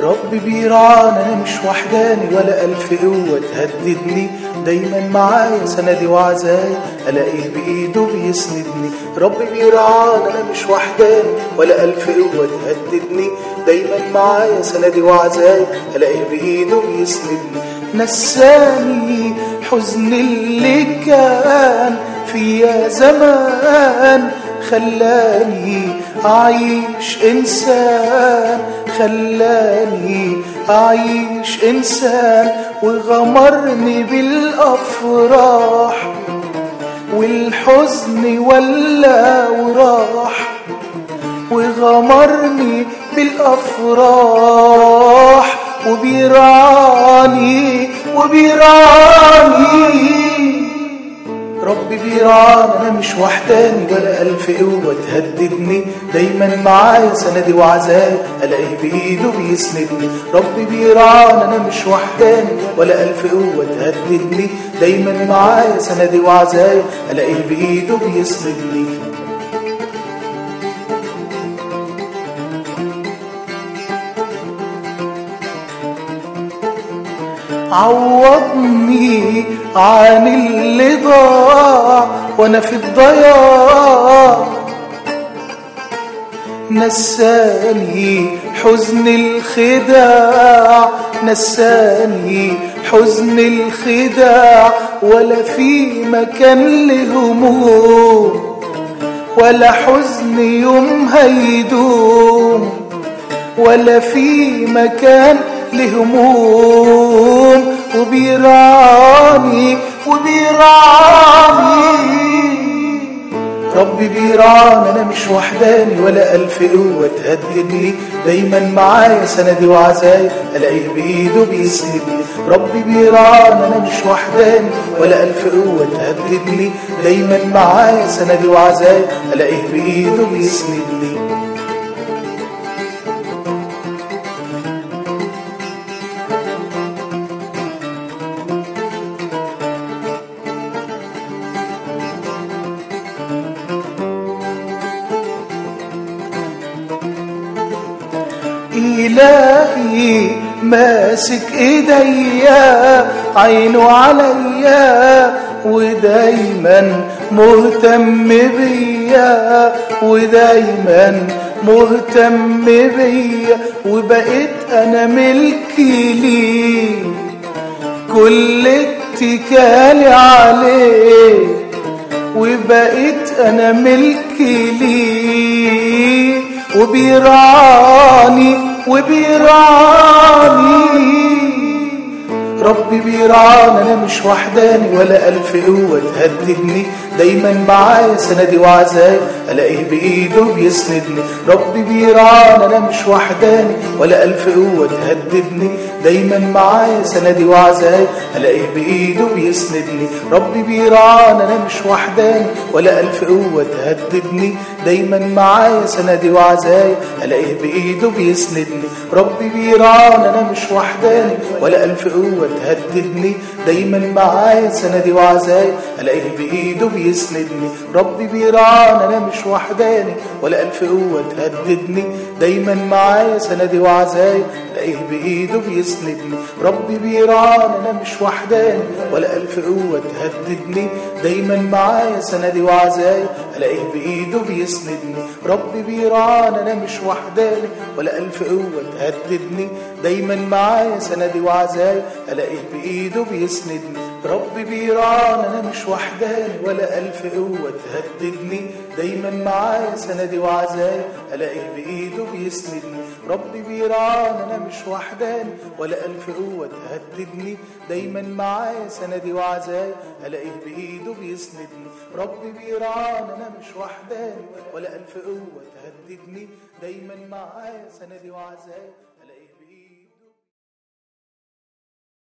ربي بيرعاني انا مش وحداني ولا الف قوة تهددني دايما معايا سندي وعزاي الاقيه بايده بيسندني ربي بيرعاني انا مش وحداني ولا الف قوة تهددني دايما معايا سندي وعزاي الاقيه بايده بيسندني نساني حزن اللي كان فيا زمان خلاني أعيش إنسان خلاني أعيش إنسان وغمرني بالأفراح والحزن ولا وراح وغمرني بالأفراح وبيراني وبيراني ربي بيرعاني انا مش وحداني ولا الف قوه تهددني دايما معايا سندي وعزاي الاقيه بايده بيسندني ربي بيرعاني انا مش وحداني ولا الف قوه تهددني دايما معايا سندي وعزاي الاقيه بايده بيسندني عوضني عن اللي ضاع وانا في الضياع نساني حزن الخداع نساني حزن الخداع ولا في مكان لهموم ولا حزن يوم هيدوم ولا في مكان لهموم وبيراني وبيراني ربي بيراني انا مش وحداني ولا الف قوه تهددني دايما معايا سندي وعزاي الاقيه بايده بيسندني ربي بيراني انا مش وحداني ولا الف قوه تهددني دايما معايا سندي وعزاي الاقيه بايده بيسندني إلهي ماسك إيديا عينه عليا ودايما مهتم بيا ودايما مهتم بيا وبقيت أنا ملكي ليه كل اتكالي عليه وبقيت أنا ملكي ليه وبيرعاني وبيرعاني ربي بيرعاني انا مش وحداني ولا الف قوه تهددني دايما معايا سندي وعزاي الاقيه بايده بيسندني ربي بيرعاني انا مش وحداني ولا الف قوه تهددني دايما معايا سندي وعزاي الاقيه بايده بيسندني ربي بيرعاني انا مش وحداني ولا الف قوه تهددني دايما معايا سندي وعزاي الاقيه بايده بيسندني ربي بيرعاني انا مش وحداني ولا الف قوه تهددني دايما معايا سندي وعزاي الاقيه بايده بيسندني ربي بيرعاني انا مش وحداني ولا الف قوه تهددني دايما معايا سندي وعزاي الاقيه بايده بيسندني ربي بيرعاني انا مش وحداني ولا الف قوه تهددني دايما معايا سندي وعزاي الاقيه بايده بيسندني ربي بيرعاني انا مش وحداني ولا الف قوه تهددني دايما معايا سندي وعزاي الاقيه بايده بيسندني ربي بيرعاني انا مش وحداني ولا الف قوه تهددني دايما معايا سندي وعزاي الاقيه بايده بيسندني ربي بيرعاني انا مش وحداني ولا الف قوه تهددني دايما معايا سندي وعزاي الاقيه بايده بيسندني ربي بيرعاني انا مش وحداني ولا الف قوه تهددني دايما معايا سندي وعزاي